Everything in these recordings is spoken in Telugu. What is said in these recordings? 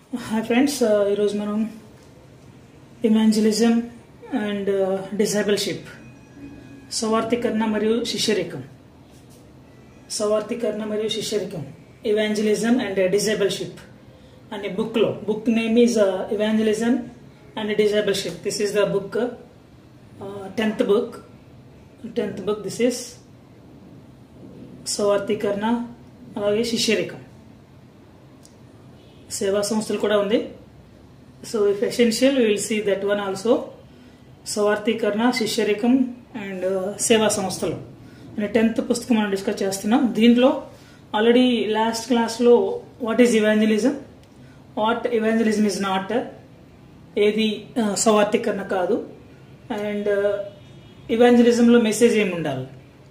హాయ్ ఫ్రెండ్స్ ఈరోజు మనం ఇమాంజలిజం అండ్ డిజైబుల్షిప్ సవార్థీకరణ మరియు శిష్యరికం సవార్థీకరణ మరియు శిష్యరికం ఇవాంజలిజం అండ్ డిజైబుల్షిప్ అనే బుక్లో book name is evangelism and discipleship this is the book tenth book tenth book this is సవార్థీకరణ అలాగే శిష్యరికం సేవా సంస్థలు కూడా ఉంది so if essential will see that one also సవార్థీకరణ శిష్యరికం అండ్ సేవా సంస్థలు అనే టెన్త్ పుస్తకం మనం డిస్కస్ చేస్తున్నాం దీంట్లో ఆల్రెడీ లాస్ట్ క్లాస్లో what is evangelism what evangelism is not ఏది సవార్థీకరణ కాదు అండ్ ఇవాంజలిజంలో మెసేజ్ ఏమి ఉండాలి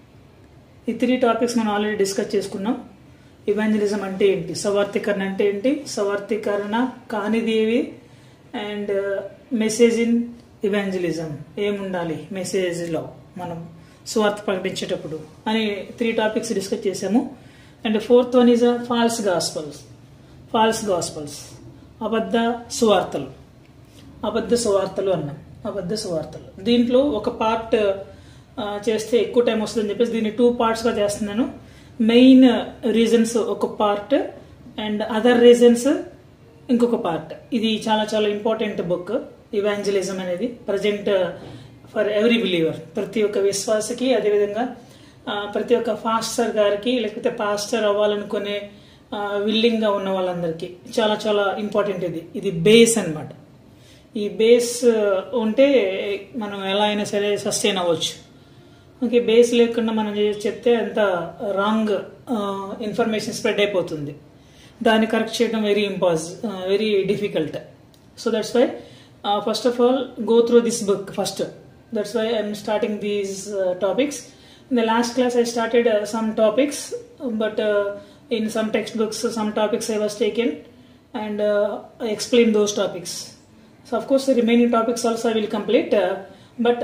ఈ త్రీ టాపిక్స్ మనం ఆల్రెడీ డిస్కస్ చేసుకున్నాం ఇవాంజలిజం అంటే ఏంటి సవార్థీకరణ అంటే ఏంటి సవార్థీకరణ కానిది ఏవి అండ్ మెసేజ్ ఇన్ ఇవాంజలిజం ఏముండాలి మెసేజ్లో మనం స్వార్థ ప్రకటించేటప్పుడు అని త్రీ టాపిక్స్ డిస్కస్ చేసాము and fourth one is false gospels false gospels అబద్ధ సువార్తలు అబద్ధ సువార్తలు అన్నాం అబద్ధ సువార్తలు దీంట్లో ఒక పార్ట్ చేస్తే ఎక్కువ టైం వస్తుందని చెప్పేసి దీన్ని టూ పార్ట్స్గా చేస్తున్నాను మెయిన్ రీజన్స్ ఒక పార్ట్ అండ్ అదర్ రీజన్స్ ఇంకొక పార్ట్ ఇది చాలా చాలా ఇంపార్టెంట్ బుక్ ఇవాంజలిజం అనేది ప్రజెంట్ ఫర్ ఎవ్రీ బిలీవర్ ప్రతి ఒక్క విశ్వాసకి అదేవిధంగా ప్రతి ఒక్క ఫాస్టర్ గారికి లేకపోతే పాస్టర్ అవ్వాలనుకునే విల్లింగ్గా ఉన్న వాళ్ళందరికీ చాలా చాలా ఇంపార్టెంట్ ఇది ఇది బేస్ అనమాట ఈ బేస్ ఉంటే మనం ఎలా అయినా సరే సస్టైన్ అవ్వచ్చు ఓకే బేస్ లేకుండా మనం చెప్తే అంత రాంగ్ ఇన్ఫర్మేషన్ స్ప్రెడ్ అయిపోతుంది దాన్ని కరెక్ట్ చేయడం very impossible very difficult so that's why first of all go through this book first that's why I'm starting these topics in the last class I started some topics but in some text books some topics I was taken and I explain those topics so of course the remaining topics also I will complete but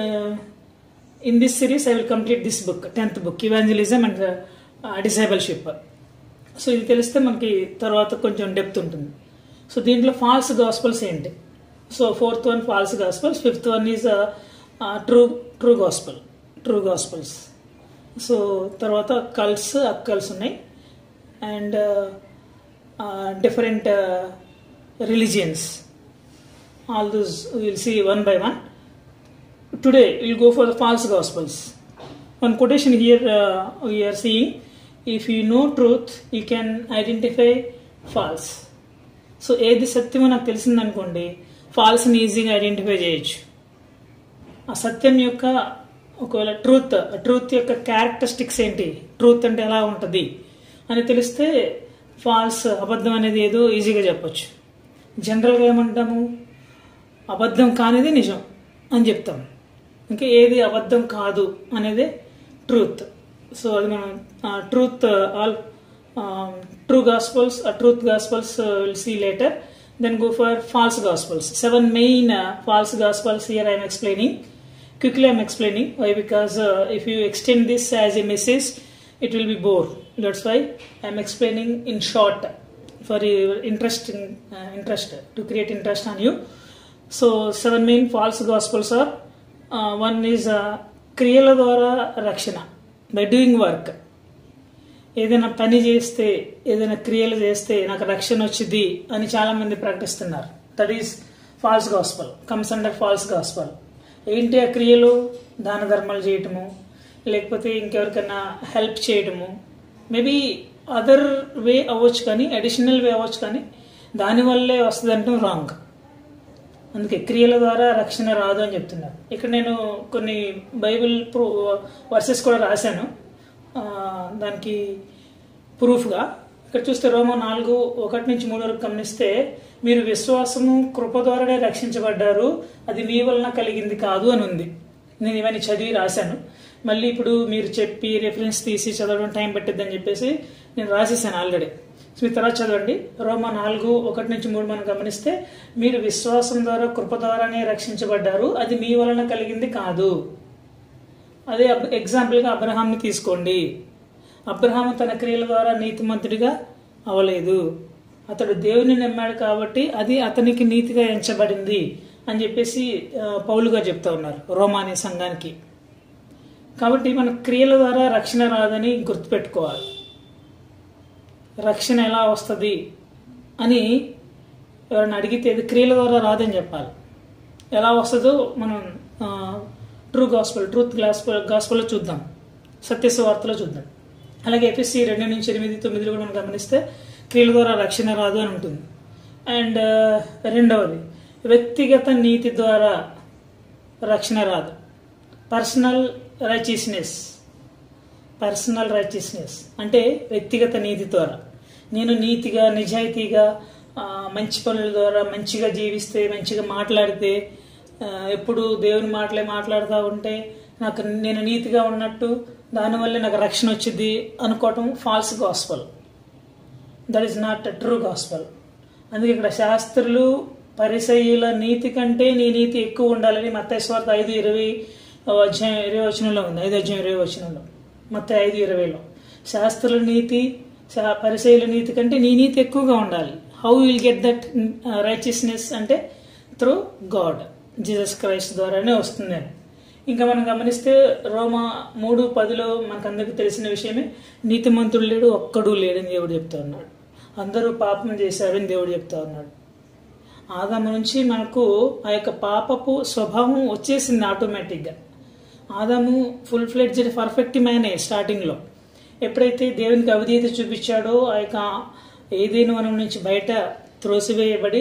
in this series I will complete this book tenth book evangelism and discipleship so ఇది తెలిస్తే మనకి తర్వాత కొంచెం డెప్త్ ఉంటుంది సో దీంట్లో ఫాల్స్ గాస్పల్స్ ఏంటి so fourth one false gospels fifth one is true true gospel true gospels so తర్వాత కల్స్ అక్కల్స్ ఉన్నాయి and different religions all those will see one by one today we'll go for the false gospels one quotation here uh, we are seeing if you know truth you can identify false so ఏది సత్యమో నాకు తెలిసిందనుకోండి ఫాల్స్ని ఈజీగా ఐడెంటిఫై చేయొచ్చు ఆ సత్యం యొక్క ఒకవేళ ట్రూత్ ట్రూత్ యొక్క క్యారెక్టరిస్టిక్స్ ఏంటి ట్రూత్ అంటే ఎలా ఉంటుంది అని తెలిస్తే ఫాల్స్ అబద్ధం అనేది ఏదో ఈజీగా చెప్పొచ్చు జనరల్గా ఏమంటాము అబద్ధం కానిది నిజం అని చెప్తాం ఇంకా ఏది అబద్ధం కాదు అనేది ట్రూత్ సో అది మనం truth all true gospels truth gospels will see later then go for false gospels seven main false gospels here I'm explaining quickly I'm explaining why because if you extend this as a message it will be bore that's why i am explaining in short for your interesting uh, interest to create interest on you so seven main false gospels are one is క్రియల ద్వారా రక్షణ బై డూయింగ్ వర్క్ ఏదైనా పని చేస్తే ఏదైనా క్రియలు చేస్తే నాకు రక్షణ వచ్చింది అని చాలా మంది ప్రకటిస్తున్నారు that is false gospel comes under false gospel ఏంటి ఆ క్రియలు దాన ధర్మాలు చేయటము లేకపోతే ఇంకెవరికైనా హెల్ప్ చేయటము మేబీ అదర్ వే అవ్వచ్చు కానీ అడిషనల్ వే అవ్వచ్చు కానీ దానివల్లే వస్తుంది అంటాం రాంగ్ అందుకే క్రియల ద్వారా రక్షణ రాదు అని చెప్తున్నారు ఇక్కడ నేను కొన్ని బైబిల్ ప్రూ వర్సెస్ కూడా రాశాను దానికి ప్రూఫ్గా ఇక్కడ చూస్తే రోమ నాలుగు ఒకటి నుంచి మూడు వరకు గమనిస్తే మీరు విశ్వాసము కృప ద్వారానే రక్షించబడ్డారు అది మీ వలన కలిగింది కాదు అని ఉంది నేను ఇవన్నీ చదివి రాశాను మళ్ళీ ఇప్పుడు మీరు చెప్పి రెఫరెన్స్ తీసి చదవడం టైం పట్టిద్దని చెప్పేసి నేను రాసేసాను ఆల్రెడీ మీ తర్వాత చదవండి రోమ నాలుగు ఒకటి నుంచి మూడు మనం గమనిస్తే మీరు విశ్వాసం ద్వారా కృప ద్వారానే రక్షించబడ్డారు అది మీ వలన కలిగింది కాదు అదే ఎగ్జాంపుల్గా అబ్రహాంని తీసుకోండి అబ్రహాము తన క్రియల ద్వారా నీతిమంతుడిగా అవలేదు అతడు దేవుని నమ్మాడు కాబట్టి అది అతనికి నీతిగా ఎంచబడింది అని చెప్పేసి ఆ, పౌలు గారు చెప్తా ఉన్నారు రోమాని సంఘానికి కాబట్టి మన క్రియల ద్వారా రక్షణ రాదని గుర్తుపెట్టుకోవాలి రక్షణ ఎలా వస్తుంది అని ఎవరైనా అడిగితే ఇది క్రియల ద్వారా రాదని చెప్పాలి ఎలా వస్తుందో మనం ట్రూ గాస్పల్ ట్రూత్ గాస్పల్ గాస్పల్లో చూద్దాం సత్యస్వార్తలో చూద్దాం అలాగే ఎపిసి రెండు నుంచి ఎనిమిది తొమ్మిదిలో కూడా మనం గమనిస్తే క్రియల ద్వారా రక్షణ రాదు అని ఉంటుంది అండ్ రెండవది వ్యక్తిగత నీతి ద్వారా రక్షణ రాదు పర్సనల్ రైచియస్నెస్ పర్సనల్ రైచియస్నెస్ అంటే వ్యక్తిగత నీతి ద్వారా నేను నీతిగా నిజాయితీగా ఆ, మంచి పనుల ద్వారా మంచిగా జీవిస్తే మంచిగా మాట్లాడితే ఆ, ఎప్పుడు దేవుని మాటలే మాట్లాడుతూ ఉంటే నాకు నేను నీతిగా ఉన్నట్టు దానివల్ల నాకు రక్షణ వచ్చింది అనుకోవటం false gospel that is not true gospel అందుకే ఇక్కడ శాస్త్రులు పరిసయ్యుల నీతి కంటే నీ నీతి ఎక్కువ ఉండాలని మత్తైస్వార్త ఐదు ఇరవై అధ్యాయం ఇరవై వచనంలో ఉంది ఐదు అధ్యాయం ఇరవై వచనంలో మత్త ఐదు ఇరవైలో శాస్త్రుల నీతి శా- పరిసయ్యుల నీతి కంటే నీ నీతి ఎక్కువగా ఉండాలి how will get that righteousness అంటే త్రూ గాడ్ జీసస్ క్రైస్ట్ ద్వారానే వస్తుంది ఇంకా మనం గమనిస్తే రోమా మూడు పదిలో మనకు అందరికీ తెలిసిన విషయమే నీతిమంతుడు లేడు ఒక్కడు లేడని దేవుడు చెప్తా ఉన్నాడు అందరూ పాపం చేశారని దేవుడు చెప్తా ఉన్నాడు ఆదాము నుంచి మనకు ఆ యొక్క పాపపు స్వభావం వచ్చేసింది ఆటోమేటిక్గా ఆదాము ఫుల్ ఫ్లెడ్జ్డ్ పర్ఫెక్ట్ మ్యానే స్టార్టింగ్లో ఎప్పుడైతే దేవునికి అవిధేయత చూపించాడో ఆ యొక్క ఏదేను వనం నుంచి బయట త్రోసివేయబడి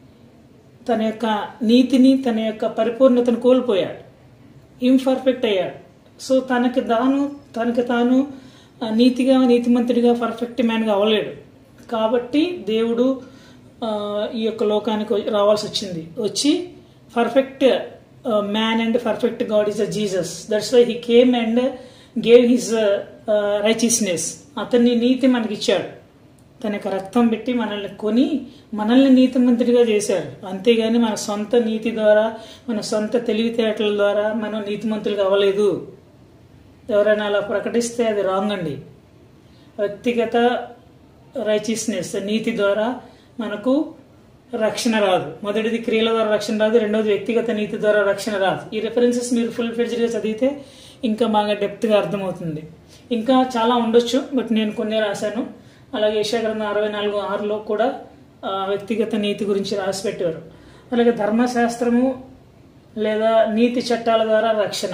తన యొక్క నీతిని తన యొక్క పరిపూర్ణతను కోల్పోయాడు ఇంపర్ఫెక్ట్ అయ్యాడు సో తనకి తాను తనకి తాను ఆ, నీతిగా నీతిమంతుడిగా పర్ఫెక్ట్ మ్యాన్గా అవ్వలేడు కాబట్టి దేవుడు ఆ, ఈ యొక్క లోకానికి రావాల్సి వచ్చింది వచ్చి perfect man and perfect God is a Jesus that's why he came and gave his righteousness అతన్ని నీతి మనకి ఇచ్చాడు తన యొక్క రక్తం పెట్టి మనల్ని కొని మనల్ని నీతిమంతుడిగా చేశాడు అంతేగాని మన సొంత నీతి ద్వారా మన సొంత తెలివితేటల ద్వారా మనం నీతిమంతులుగా అవ్వలేదు ఎవరైనా అలా ప్రకటిస్తే అది రాంగ్ అండి వ్యక్తిగత రైచియస్నెస్ నీతి ద్వారా మనకు రక్షణ రాదు మొదటిది క్రియల ద్వారా రక్షణ రాదు రెండవది వ్యక్తిగత నీతి ద్వారా రక్షణ రాదు ఈ రెఫరెన్సెస్ మీరు ఫుల్ ఫ్లెడ్జ్గా చదివితే ఇంకా బాగా డెప్త్గా అర్థమవుతుంది ఇంకా చాలా ఉండొచ్చు బట్ నేను కొన్ని రాశాను అలాగే యశాగ్రంథం అరవై నాలుగు ఆరులో కూడా ఆ, వ్యక్తిగత నీతి గురించి రాసి పెట్టారు అలాగే ధర్మశాస్త్రము లేదా నీతి చట్టాల ద్వారా రక్షణ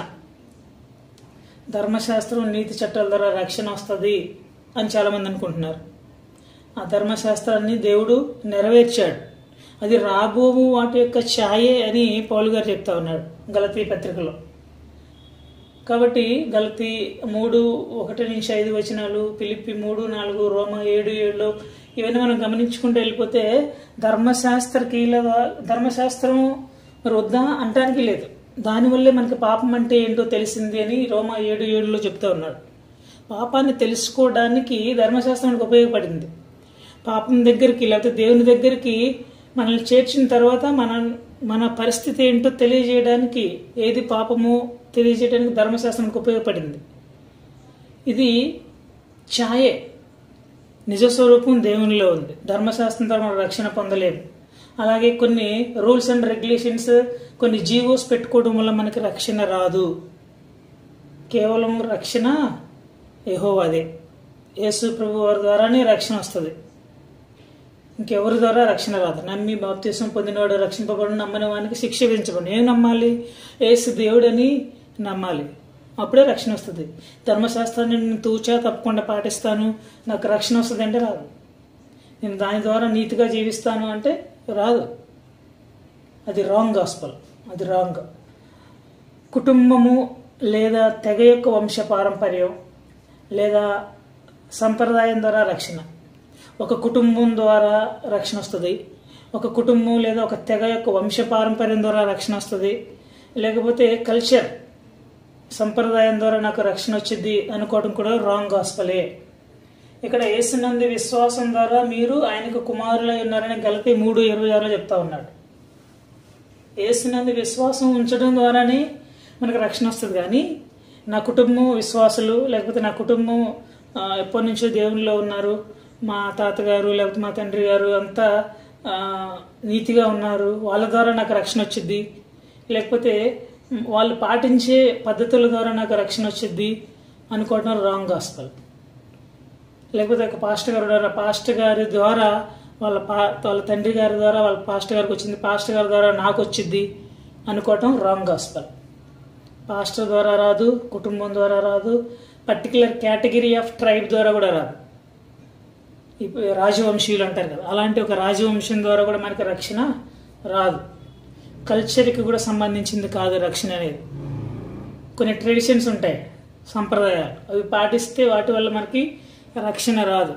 ధర్మశాస్త్రం నీతి చట్టాల ద్వారా రక్షణ వస్తుంది అని చాలామంది అనుకుంటున్నారు ఆ ధర్మశాస్త్రాన్ని దేవుడు నెరవేర్చాడు అది రాబోవు వాటి యొక్క ఛాయే అని పౌలు గారు చెప్తా ఉన్నాడు గలతీ పత్రికలో కాబట్టి గలతీ మూడు ఒకటి నుంచి ఐదు వచనాలు పిలిపి మూడు నాలుగు రోమ ఏడు ఏడులో ఇవన్నీ మనం గమనించుకుంటూ వెళ్ళిపోతే ధర్మశాస్త్ర కీల ధర్మశాస్త్రం మరి వద్దా అంటానికి లేదు దానివల్లే మనకి పాపం అంటే ఏంటో తెలిసింది అని రోమ ఏడు ఏడులో చెప్తా ఉన్నాడు పాపాన్ని తెలుసుకోవడానికి ధర్మశాస్త్రం మనకు ఉపయోగపడింది పాపం దగ్గరికి లేకపోతే దేవుని దగ్గరికి మనల్ని చేర్చిన తర్వాత మన మన పరిస్థితి ఏంటో తెలియజేయడానికి ఏది పాపమో తెలియజేయడానికి ధర్మశాస్త్రానికి ఉపయోగపడింది ఇది ఛాయే నిజస్వరూపం దేవునిలో ఉంది ధర్మశాస్త్రం ద్వారా మనం రక్షణ పొందలేము అలాగే కొన్ని రూల్స్ అండ్ రెగ్యులేషన్స్ కొన్ని జీవోస్ పెట్టుకోవడం వల్ల మనకి రక్షణ రాదు కేవలం రక్షణ యెహోవాదే యేసు ప్రభు వారి ద్వారానే రక్షణ వస్తుంది ఇంకెవరి ద్వారా రక్షణ రాదు నమ్మి బాప్తీసం పొందినవాడు రక్షింపబడి నమ్మని వానికి శిక్ష విధించబడి ఏం నమ్మాలి ఏసు దేవుడని నమ్మాలి అప్పుడే రక్షణ వస్తుంది ధర్మశాస్త్రాన్ని నేను తూచా తప్పకుండా పాటిస్తాను నాకు రక్షణ వస్తుంది అంటే రాదు నేను దాని ద్వారా నీతిగా జీవిస్తాను అంటే రాదు అది రాంగ్ గాస్పల్ అది రాంగ్ కుటుంబము లేదా తెగ యొక్క వంశ పారంపర్యం లేదా సంప్రదాయం ద్వారా రక్షణ ఒక కుటుంబం ద్వారా రక్షణ వస్తుంది ఒక కుటుంబం లేదా ఒక తెగ యొక్క వంశ పారంపర్యం ద్వారా రక్షణ వస్తుంది లేకపోతే కల్చర్ సంప్రదాయం ద్వారా నాకు రక్షణ వచ్చింది అనుకోవడం కూడా రాంగ్ గాస్పలే ఇక్కడ యేసునందు విశ్వాసం ద్వారా మీరు ఆయనకు కుమారులై ఉన్నారని గలతి మూడు ఇరవై ఆరులో చెప్తా ఉన్నాడు యేసునందు విశ్వాసం ఉంచడం ద్వారానే మనకు రక్షణ వస్తుంది కానీ నా కుటుంబం విశ్వాసులు లేకపోతే నా కుటుంబం ఆ, ఎప్పటి నుంచో దేవునిలో ఉన్నారు మా తాతగారు లేకపోతే మా తండ్రి గారు అంతా ఆ, నీతిగా ఉన్నారు వాళ్ళ ద్వారా నాకు రక్షణ వచ్చింది లేకపోతే వాళ్ళు పాటించే పద్ధతుల ద్వారా నాకు రక్షణ వచ్చింది అనుకోవడం రాంగ్ గాస్పల్ లేకపోతే ఒక పాస్టర్ గారు ఉన్నారు ఆ పాస్టర్ గారి ద్వారా వాళ్ళ పా వాళ్ళ తండ్రి గారి ద్వారా వాళ్ళ పాస్టర్ గారికి వచ్చింది పాస్టర్ గారి ద్వారా నాకు వచ్చింది అనుకోవటం రాంగ్ గాస్పల్ పాస్టర్ ద్వారా రాదు కుటుంబం ద్వారా రాదు పర్టికులర్ కేటగిరీ ఆఫ్ ట్రైబ్ ద్వారా కూడా రాదు ఇప్పుడు రాజవంశీయులు అంటారు కదా అలాంటి ఒక రాజవంశం ద్వారా కూడా మనకి రక్షణ రాదు కల్చర్కి కూడా సంబంధించింది కాదు రక్షణ అనేది కొన్ని ట్రెడిషన్స్ ఉంటాయి సంప్రదాయాలు అవి పాటిస్తే వాటి వల్ల మనకి రక్షణ రాదు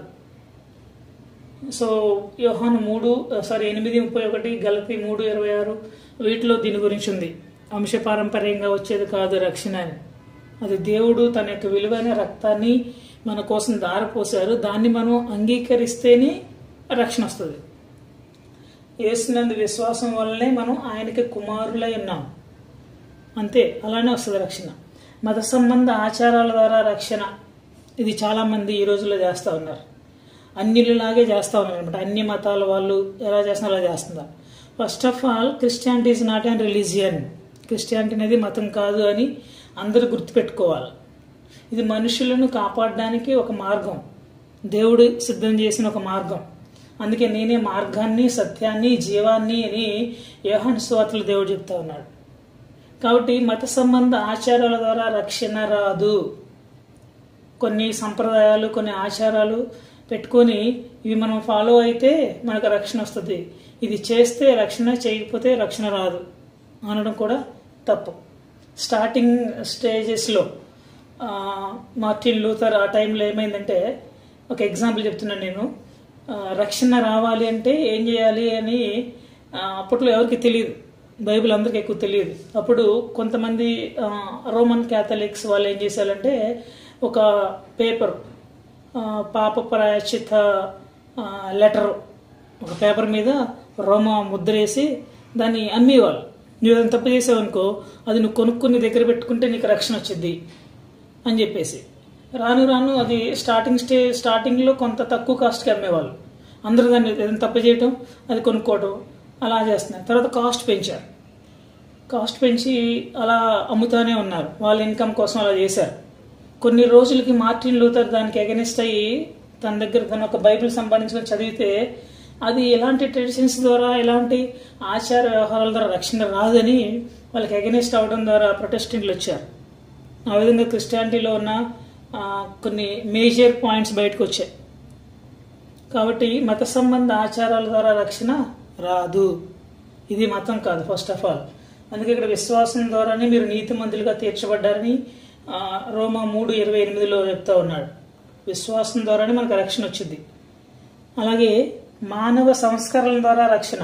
సో యోహాను మూడు సారీ ఎనిమిది ముప్పై ఒకటి గలతి మూడు ఇరవై ఆరు వీటిలో దీని గురించి ఉంది వంశపారంపర్యంగా వచ్చేది కాదు రక్షణ అని అది దేవుడు తన యొక్క విలువైన రక్తాన్ని మన కోసం దారపోసారు దాన్ని మనం అంగీకరిస్తేనే రక్షణ వస్తుంది యేసునందు విశ్వాసం వల్లనే మనం ఆయనకి కుమారులై ఉన్నాం అంతే అలానే వస్తుంది రక్షణ మత సంబంధ ఆచారాల ద్వారా రక్షణ ఇది చాలామంది ఈ రోజుల్లో చేస్తూ ఉన్నారు అన్యులలాగే చేస్తూ ఉన్నారు అనమాట అన్ని మతాల వాళ్ళు ఎలా చేస్తున్నారు అలా చేస్తున్నారు first of all Christianity is not and religion Christianity అనేది మతం కాదు అని అందరూ గుర్తుపెట్టుకోవాలి ఇది మనుషులను కాపాడడానికి ఒక మార్గం దేవుడు సిద్ధం చేసిన ఒక మార్గం అందుకే నేనే మార్గాన్ని సత్యాన్ని జీవాన్ని అని యోహాను స్వాతులు దేవుడు చెప్తా ఉన్నాడు కాబట్టి మత సంబంధ ఆచారాల ద్వారా రక్షణ రాదు కొన్ని సంప్రదాయాలు కొన్ని ఆచారాలు పెట్టుకొని ఇవి మనం ఫాలో అయితే మనకు రక్షణ వస్తుంది ఇది చేస్తే రక్షణ చేయకపోతే రక్షణ రాదు అనడం కూడా తప్పు స్టార్టింగ్ స్టేజెస్లో మార్టిన్ లూథర్ ఆ టైంలో ఏమైందంటే ఒక ఎగ్జాంపుల్ చెప్తున్నాను నేను ఆ, రక్షణ రావాలి అంటే ఏం చేయాలి అని ఆ, అప్పట్లో ఎవరికి తెలియదు బైబిల్ అందరికి ఎక్కువ తెలియదు అప్పుడు కొంతమంది ఆ, రోమన్ క్యాథలిక్స్ వాళ్ళు ఏం చేశారంటే ఒక పేపర్ ఆ, పాప ప్రాయచిత లెటర్ ఒక పేపర్ మీద రోమ ముద్రేసి దాన్ని అమ్మేవాళ్ళు నువ్వు ఏదైనా తప్పు చేసావనుకో అది నువ్వు కొనుక్కుని దగ్గర పెట్టుకుంటే నీకు రక్షణ వచ్చింది అని చెప్పేసి రాను రాను అది స్టార్టింగ్ స్టే స్టార్టింగ్లో కొంత తక్కువ కాస్ట్కి అమ్మేవాళ్ళు అందరూ దాన్ని ఏదైనా తప్పు చేయటం అది కొనుక్కోవటం అలా చేస్తున్నారు తర్వాత కాస్ట్ పెంచారు కాస్ట్ పెంచి అలా అమ్ముతానే ఉన్నారు వాళ్ళ ఇన్కమ్ కోసం అలా చేశారు కొన్ని రోజులకి మార్టిన్ లూథర్ దానికి అగెనిస్ట్ అయ్యి తన దగ్గర తన ఒక బైబిల్ సంపాదించుకొని చదివితే అది ఎలాంటి ట్రెడిషన్స్ ద్వారా ఎలాంటి ఆచార వ్యవహారాల ద్వారా రక్షణ రాదని వాళ్ళకి అగెనిస్ట్ అవడం ద్వారా ప్రొటెస్టింగ్లు వచ్చారు ఆ విధంగా క్రిస్టియానిటీలో ఉన్న ఆ, కొన్ని మేజర్ పాయింట్స్ బయటకు వచ్చాయి కాబట్టి మత సంబంధ ఆచారాల ద్వారా రక్షణ రాదు ఇది మతం కాదు ఫస్ట్ ఆఫ్ ఆల్ అందుకే ఇక్కడ విశ్వాసం ద్వారానే మీరు నీతిమంతులుగా తీర్చబడ్డారని ఆ, రోమా మూడు ఇరవై ఎనిమిదిలో చెప్తా ఉన్నాడు విశ్వాసం ద్వారానే మనకు రక్షణ వచ్చింది అలాగే మానవ సంస్కరణ ద్వారా రక్షణ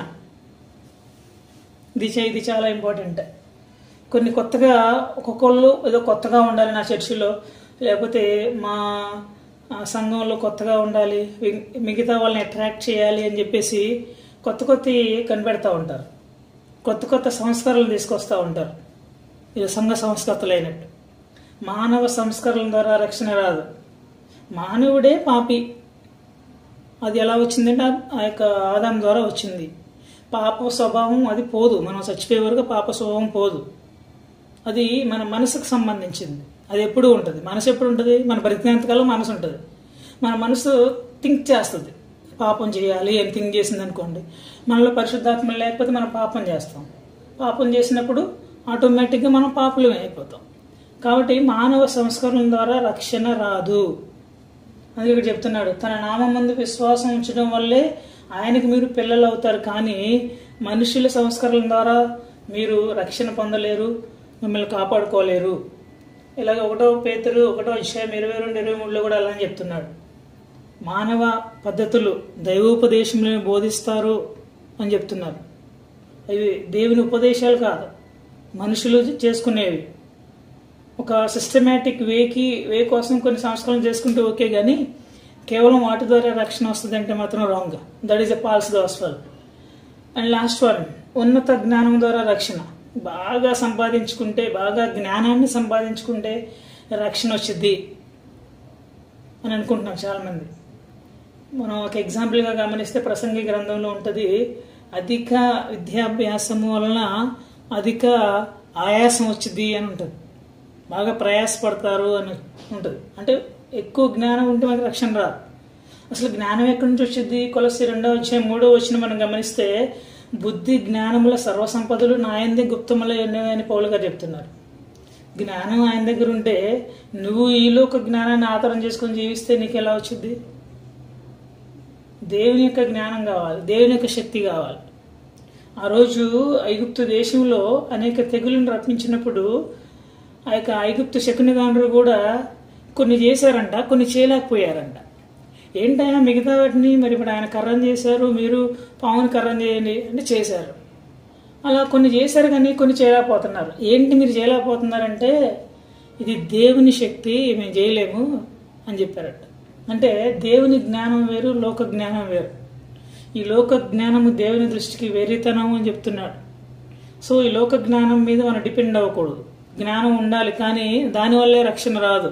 ఇది చే- ఇది చాలా ఇంపార్టెంట్ కొన్ని కొత్తగా ఒక్కొక్కళ్ళు ఏదో కొత్తగా ఉండాలి నా చర్చిలో లేకపోతే మా ఆ, సంఘంలో కొత్తగా ఉండాలి మి- మిగతా వాళ్ళని అట్రాక్ట్ చేయాలి అని చెప్పేసి కొత్త కొత్త కనిపెడతా ఉంటారు కొత్త కొత్త సంస్కరణలు తీసుకొస్తూ ఉంటారు ఇది సంఘ సంస్కృతులైనట్టు మానవ సంస్కరణల ద్వారా రక్షణ రాదు మానవుడే పాపి అది ఎలా వచ్చిందంటే ఆ- ఆ యొక్క ఆదాం ద్వారా వచ్చింది పాప స్వభావం అది పోదు మనం చచ్చిపోయే వరకు పాప స్వభావం పోదు అది మన మనసుకు సంబంధించింది అది ఎప్పుడు ఉంటుంది మనసు ఎప్పుడు ఉంటుంది మన బ్రతికినంతకాలం మనసు ఉంటుంది మన మనసు థింక్ చేస్తుంది పాపం చేయాలి అని థింక్ చేసింది అనుకోండి మనలో పరిశుద్ధాత్మ లేకపోతే మనం పాపం చేస్తాం పాపం చేసినప్పుడు ఆటోమేటిక్గా మనం పాపులమే అయిపోతాం కాబట్టి మానవ సంస్కరణ ద్వారా రక్షణ రాదు అందుకే ఇక్కడ చెప్తున్నాడు తన నామం ముందు విశ్వాసం ఉంచడం వల్లే ఆయనకు మీరు పిల్లలు అవుతారు కానీ మనుషుల సంస్కరణ ద్వారా మీరు రక్షణ పొందలేరు మిమ్మల్ని కాపాడుకోలేరు ఇలాగ ఒకటో పేతురు ఒకటో విషయం ఇరవై రెండు ఇరవై మూడులో కూడా అలానే చెప్తున్నాడు మానవ పద్ధతులు దైవోపదేశంలో బోధిస్తారు అని చెప్తున్నారు అవి దేవుని ఉపదేశాలు కాదు మనుషులు చేసుకునేవి ఒక సిస్టమేటిక్ వేకి వే కోసం కొన్ని సంస్కరణ చేసుకుంటే ఓకే కానీ కేవలం వాటి ద్వారా రక్షణ వస్తుంది అంటే మాత్రం wrong that is a false gospel and last one ఉన్నత జ్ఞానం ద్వారా రక్షణ బాగా సంపాదించుకుంటే బాగా జ్ఞానాన్ని సంపాదించుకుంటే రక్షణ వచ్చింది అని అనుకుంటున్నారు చాలామంది మనం ఒక ఎగ్జాంపుల్గా గమనిస్తే ప్రసంగి గ్రంథంలో ఉంటుంది అధిక విద్యాభ్యాసము వలన అధిక ఆయాసం వచ్చింది అని ఉంటుంది బాగా ప్రయాసపడతారు అని ఉంటుంది అంటే ఎక్కువ జ్ఞానం ఉంటే మనకి రక్షణ రాదు అసలు జ్ఞానం ఎక్కడి నుంచి వచ్చింది కొలసి రెండో వచ్చే మూడో వచ్చిన మనం గమనిస్తే బుద్ధి జ్ఞానముల సర్వసంపదలు నాయందే గుప్తముల అని పౌలు గారు చెప్తున్నారు జ్ఞానం ఆయన దగ్గర ఉంటే నువ్వు ఈలో ఒక జ్ఞానాన్ని ఆధారం చేసుకొని జీవిస్తే నీకు ఎలా వచ్చింది దేవుని యొక్క జ్ఞానం కావాలి దేవుని యొక్క శక్తి కావాలి ఆ రోజు ఐగుప్తు దేశంలో అనేక తెగులను రప్పించినప్పుడు ఆ యొక్క ఐగుప్తు శకునిగాండ్రు కూడా కొన్ని చేశారంట కొన్ని చేయలేకపోయారంట ఏంటైనా మిగతా వాటిని మరి ఇప్పుడు ఆయన కర్రం చేశారు మీరు పావుని కర్రం చేయండి అంటే చేశారు అలా కొన్ని చేశారు కానీ కొన్ని చేయలేకపోతున్నారు ఏంటి మీరు చేయలేకపోతున్నారంటే ఇది దేవుని శక్తి మేము చేయలేము అని చెప్పారట అంటే దేవుని జ్ఞానం వేరు లోక జ్ఞానం వేరు ఈ లోక జ్ఞానము దేవుని దృష్టికి వెర్రితనము అని చెప్తున్నాడు సో ఈ లోక జ్ఞానం మీద మనం డిపెండ్ అవ్వకూడదు జ్ఞానం ఉండాలి కానీ దానివల్లే రక్షణ రాదు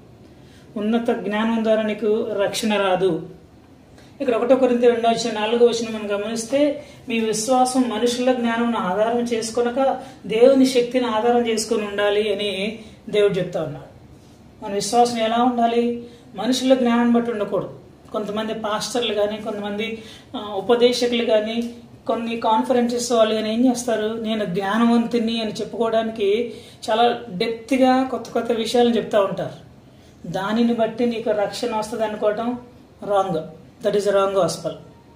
ఉన్నత జ్ఞానం ద్వారా నీకు రక్షణ రాదు ఇక్కడ ఒకటో కొరింత రెండో వచ్చిన నాలుగో వచ్చిన మనం గమనిస్తే మీ విశ్వాసం మనుషుల జ్ఞానం ఆధారం చేసుకొనక దేవుని శక్తిని ఆధారం చేసుకొని ఉండాలి అని దేవుడు చెప్తా ఉన్నాడు మన విశ్వాసం ఎలా ఉండాలి మనుషుల జ్ఞానం బట్టి ఉండకూడదు కొంతమంది పాస్టర్లు కానీ కొంతమంది ఆ, ఉపదేశకులు కానీ కొన్ని కాన్ఫరెన్సెస్ వాళ్ళు కానీ ఏం చేస్తారు నేను జ్ఞానవంతుని అని చెప్పుకోవడానికి చాలా డెప్త్గా కొత్త కొత్త విషయాలను చెప్తా ఉంటారు దానిని బట్టి నీకు రక్షణ వస్తుంది అనుకోవటం రాంగ్ దట్ ఈస్ రాంగ్ హాస్పల్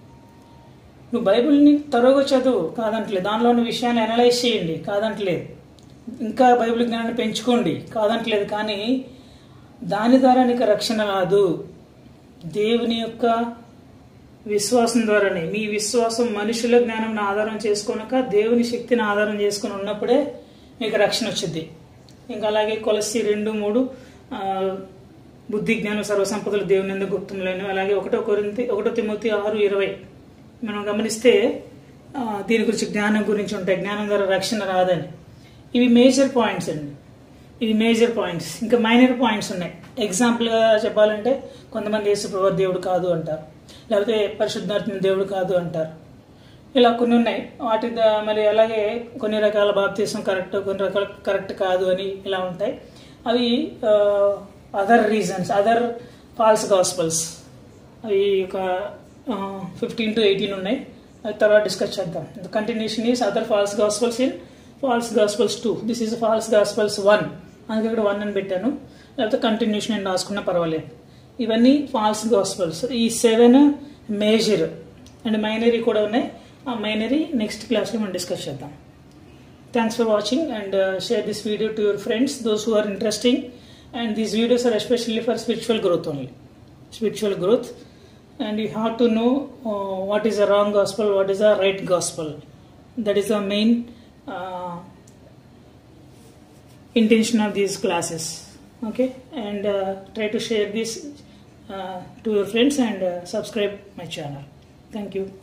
నువ్వు బైబిల్ని తరువుగా చదువు కాదంటలేదు దానిలోని విషయాన్ని అనలైజ్ చేయండి కాదంటలేదు ఇంకా బైబిల్ జ్ఞానాన్ని పెంచుకోండి కాదంటలేదు కానీ దాని ద్వారా నీకు రక్షణ రాదు దేవుని యొక్క విశ్వాసం ద్వారానే మీ విశ్వాసం మనుషుల జ్ఞానం ఆధారం చేసుకొనక దేవుని శక్తిని ఆధారం చేసుకొని ఉన్నప్పుడే మీకు రక్షణ వచ్చింది ఇంకా అలాగే కొలసి రెండు మూడు ఆ, బుద్ధి జ్ఞానం సర్వసంపదలు దేవుని ఎందుకు గుప్తంలేను అలాగే ఒకటో కొరింతి ఒకటో తిమ్మతి ఆరు ఇరవై మనం గమనిస్తే ఆ, దీని గురించి జ్ఞానం గురించి ఉంటాయి జ్ఞానం ద్వారా రక్షణ రాదని ఇవి మేజర్ పాయింట్స్ అండి ఇది మేజర్ పాయింట్స్ ఇంకా మైనర్ పాయింట్స్ ఉన్నాయి ఎగ్జాంపుల్గా చెప్పాలంటే కొంతమంది యేసుప్రభు దేవుడు కాదు అంటారు లేకపోతే పరిశుద్ధాత్మ దేవుడు కాదు అంటారు ఇలా కొన్ని ఉన్నాయి వాటి ద- మరి అలాగే కొన్ని రకాల బాప్తీసం కరెక్ట్ కొన్ని రకాల కరెక్ట్ కాదు అని ఇలా ఉంటాయి అవి other reasons other false gospels అవి ఒక ఫిఫ్టీన్ టు ఎయిటీన్ ఉన్నాయి అది తర్వాత డిస్కస్ చేద్దాం the continuation is other false gospels in false gospels two this is false gospels one అందుకే ఇక్కడ వన్ అని పెట్టాను లేకపోతే కంటిన్యూషన్ అని రాసుకున్నా పర్వాలేదు ఇవన్నీ ఫాల్స్ గాస్పల్స్ ఈ సెవెన్ మేజర్ అండ్ మైనరీ కూడా ఉన్నాయి ఆ మైనరీ నెక్స్ట్ క్లాస్లో మనం డిస్కస్ చేద్దాం thanks for watching and share this video to your friends those who are interesting and these videos are especially for spiritual growth only spiritual growth and you have to know uh, what is a wrong gospel what is a right gospel that is the main uh, intention of these classes okay and uh, try to share this uh, to your friends and uh, subscribe my channel thank you